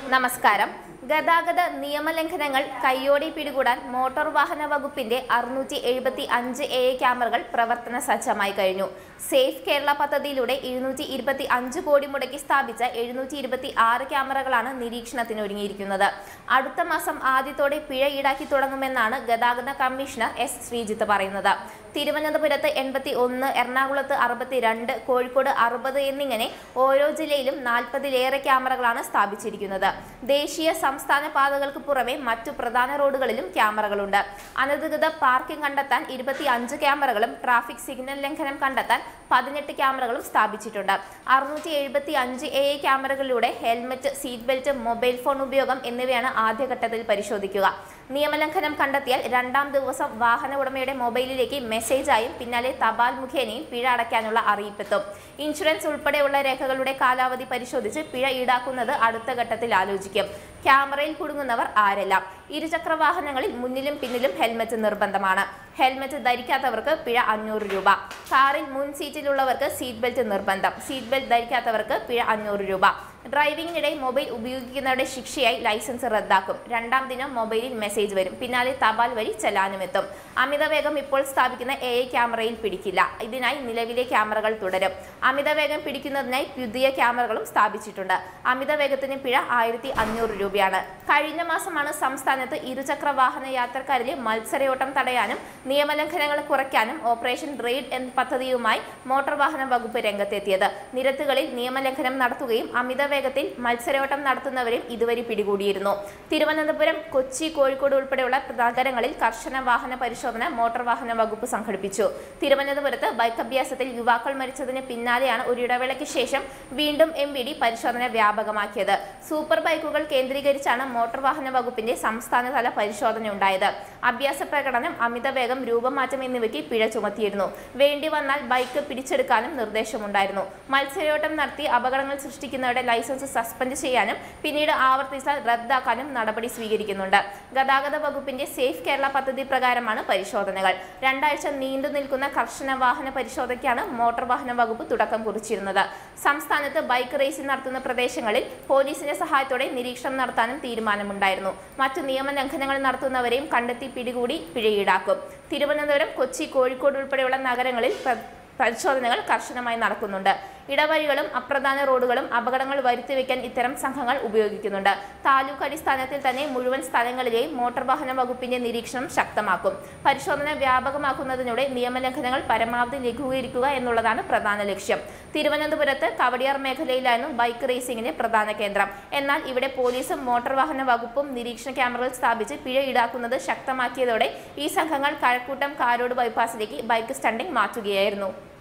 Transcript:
നമസ്കാരം ഗതാഗത നിയമലംഘനങ്ങൾ കയ്യോടെ പിടികൂടാൻ മോട്ടോർ വാഹന വകുപ്പിന്റെ അറുന്നൂറ്റി എഴുപത്തി അഞ്ച് എ ക്യാമറകൾ പ്രവർത്തന സജ്ജമായി കഴിഞ്ഞു സേഫ് കേരള പദ്ധതിയിലൂടെ ഇരുന്നൂറ്റി ഇരുപത്തി അഞ്ച് കോടി മുടക്കി സ്ഥാപിച്ച എഴുന്നൂറ്റി ഇരുപത്തി ആറ് ക്യാമറകളാണ് നിരീക്ഷണത്തിന് ഒരുങ്ങിയിരിക്കുന്നത് അടുത്ത മാസം ആദ്യത്തോടെ പിഴ ഈടാക്കി തുടങ്ങുമെന്നാണ് ഗതാഗത കമ്മീഷണർ എസ് ശ്രീജിത്ത് പറയുന്നത് തിരുവനന്തപുരത്ത് എൺപത്തി ഒന്ന് എറണാകുളത്ത് അറുപത്തിരണ്ട് കോഴിക്കോട് അറുപത് എന്നിങ്ങനെ ഓരോ ജില്ലയിലും നാൽപ്പതിലേറെ ക്യാമറകളാണ് സ്ഥാപിച്ചിരിക്കുന്നത് ദേശീയ സംസ്ഥാന പാതകൾക്ക് പുറമെ മറ്റു പ്രധാന റോഡുകളിലും ക്യാമറകളുണ്ട് അനധികൃത പാർക്കിംഗ് കണ്ടെത്താൻ ഇരുപത്തി അഞ്ച് ക്യാമറകളും ട്രാഫിക് സിഗ്നൽ ലംഘനം കണ്ടെത്താൻ പതിനെട്ട് ക്യാമറകളും സ്ഥാപിച്ചിട്ടുണ്ട് അറുന്നൂറ്റി എഴുപത്തി അഞ്ച് എ ക്യാമറകളിലൂടെ helmet seat belt mobile phone ഉപയോഗം എന്നിവയാണ് ആദ്യഘട്ടത്തിൽ പരിശോധിക്കുക നിയമലംഘനം കണ്ടെത്തിയാൽ രണ്ടാം ദിവസം വാഹന ഉടമയുടെ മൊബൈലിലേക്ക് മെസ്സേജായും പിന്നാലെ തപാൽ മുഖേനയും പിഴ അടയ്ക്കാനുള്ള അറിയിപ്പെത്തും ഇൻഷുറൻസ് ഉൾപ്പെടെയുള്ള രേഖകളുടെ കാലാവധി പരിശോധിച്ച് പിഴ ഈടാക്കുന്നത് അടുത്ത ഘട്ടത്തിൽ ആലോചിക്കും ക്യാമറയിൽ കുടുങ്ങുന്നവർ ആരെല്ലാം ഇരുചക്ര വാഹനങ്ങളിൽ മുന്നിലും പിന്നിലും ഹെൽമറ്റ് നിർബന്ധമാണ് ഹെൽമറ്റ് ധരിക്കാത്തവർക്ക് പിഴ അഞ്ഞൂറ് രൂപ കാറിൽ മുൻ സീറ്റിലുള്ളവർക്ക് സീറ്റ് ബെൽറ്റ് നിർബന്ധം സീറ്റ് ബെൽറ്റ് ധരിക്കാത്തവർക്ക് പിഴ അഞ്ഞൂറ് രൂപ ഡ്രൈവിംഗിനിടെ മൊബൈൽ ഉപയോഗിക്കുന്നവരുടെ ശിക്ഷയായി ലൈസൻസ് റദ്ദാക്കും രണ്ടാം ദിനം മൊബൈലിൽ മെസ്സേജ് വരും പിന്നാലെ തപാൽ വഴി ചെല്ലാനും എത്തും അമിതവേഗം ഇപ്പോൾ സ്ഥാപിക്കുന്ന എ ഐ ക്യാമറയിൽ പിടിക്കില്ല ഇതിനായി നിലവിലെ ക്യാമറകൾ തുടരും അമിതവേഗം പിടിക്കുന്നതിനായി പുതിയ ക്യാമറകളും സ്ഥാപിച്ചിട്ടുണ്ട് അമിതവേഗത്തിന് പിഴ ആയിരത്തി അഞ്ഞൂറ് രൂപയാണ് കഴിഞ്ഞ മാസമാണ് സംസ്ഥാനത്ത് ഇരുചക്ര വാഹന യാത്രക്കാരിലെ മത്സരയോട്ടം തടയാനും നിയമലംഘനങ്ങൾ കുറയ്ക്കാനും ഓപ്പറേഷൻ റെയ്ഡ് എന്ന പദ്ധതിയുമായി മോട്ടോർ വാഹന വകുപ്പ് രംഗത്തെത്തിയത് നിരത്തുകളിൽ നിയമലംഘനം നടത്തുകയും അമിതവേഗത്തിൽ മത്സരയോട്ടം നടത്തുന്നവരെയും ഇതുവരെ പിടികൂടിയിരുന്നു തിരുവനന്തപുരം കൊച്ചി കോഴിക്കോട് ഉൾപ്പെടെയുള്ള നഗരങ്ങളിൽ കർശന വാഹന പരിശോധന മോട്ടോർ വാഹന വകുപ്പ് സംഘടിപ്പിച്ചു തിരുവനന്തപുരത്ത് ബൈക്ക് അഭ്യാസത്തിൽ യുവാക്കൾ മരിച്ചതിന് പിന്നാലെയാണ് ഒരു ഇടവേളയ്ക്ക് ശേഷം വീണ്ടും എം വി ഡി പരിശോധന വ്യാപകമാക്കിയത് സൂപ്പർ ബൈക്കുകൾ കേന്ദ്രീകരിച്ചാണ് മോട്ടോർ വാഹന വകുപ്പിന്റെ സംസ്ഥാനതല പരിശോധന ഉണ്ടായത് അഭ്യാസ പ്രകടനം അമിതവേഗം രൂപമാറ്റം എന്നിവയ്ക്ക് പിഴ ചുമത്തിയിരുന്നു വേണ്ടി വന്നാൽ ബൈക്ക് പിടിച്ചെടുക്കാനും നിർദ്ദേശമുണ്ടായിരുന്നു മത്സരയോട്ടം നടത്തി അപകടങ്ങൾ സൃഷ്ടിക്കുന്നവരുടെ ലൈസൻസ് സസ്പെൻഡ് ചെയ്യാനും പിന്നീട് ആവർത്തിച്ചാൽ റദ്ദാക്കാനും നടപടി സ്വീകരിക്കുന്നുണ്ട് ഗതാഗത വകുപ്പിന്റെ സേഫ് കേരള പദ്ധതി പ്രകാരമാണ് പരിശോധനകൾ രണ്ടാഴ്ച നീണ്ടു നിൽക്കുന്ന കർശന വാഹന പരിശോധനയ്ക്കാണ് മോട്ടോർ വാഹന വകുപ്പ് തുടക്കം കുറിച്ചിരുന്നത് സംസ്ഥാനത്ത് ബൈക്ക് റേസിംഗ് നടത്തുന്ന പ്രദേശങ്ങളിൽ പോലീസിന്റെ സഹായത്തോടെ നിരീക്ഷണം നടത്താനും തീരുമാനമുണ്ടായിരുന്നു മറ്റു നിയമലംഘനങ്ങൾ നടത്തുന്നവരെയും കണ്ടെത്തി പിടികൂടി പിഴ ഈടാക്കും തിരുവനന്തപുരം കൊച്ചി കോഴിക്കോട് ഉൾപ്പെടെയുള്ള നഗരങ്ങളിൽ പ്ര- പരിശോധനകൾ കർശനമായി നടക്കുന്നുണ്ട് ഇടവഴികളും അപ്രധാന റോഡുകളും അപകടങ്ങൾ വരുത്തിവെക്കാൻ ഇത്തരം സംഘങ്ങൾ ഉപയോഗിക്കുന്നുണ്ട് താലൂക്ക് അടിസ്ഥാനത്തിൽ തന്നെ മുഴുവൻ സ്ഥലങ്ങളിലെയും മോട്ടോർ വാഹന വകുപ്പിന്റെ നിരീക്ഷണം ശക്തമാക്കും പരിശോധന വ്യാപകമാക്കുന്നതിലൂടെ നിയമലംഘനങ്ങൾ പരമാവധി ലഘൂകരിക്കുക എന്നുള്ളതാണ് പ്രധാന ലക്ഷ്യം തിരുവനന്തപുരത്ത് കവടിയാർ മേഖലയിലായിരുന്നു ബൈക്ക് റേസിംഗിന്റെ പ്രധാന കേന്ദ്രം എന്നാൽ ഇവിടെ പോലീസും മോട്ടോർ വാഹന വകുപ്പും നിരീക്ഷണ ക്യാമറകൾ സ്ഥാപിച്ച് പിഴ ഈടാക്കുന്നത് ശക്തമാക്കിയതോടെ ഈ സംഘങ്ങൾ കഴക്കൂട്ടം കാരോട് ബൈപ്പാസിലേക്ക് ബൈക്ക് സ്റ്റണ്ടിംഗ് മാറ്റുകയായിരുന്നു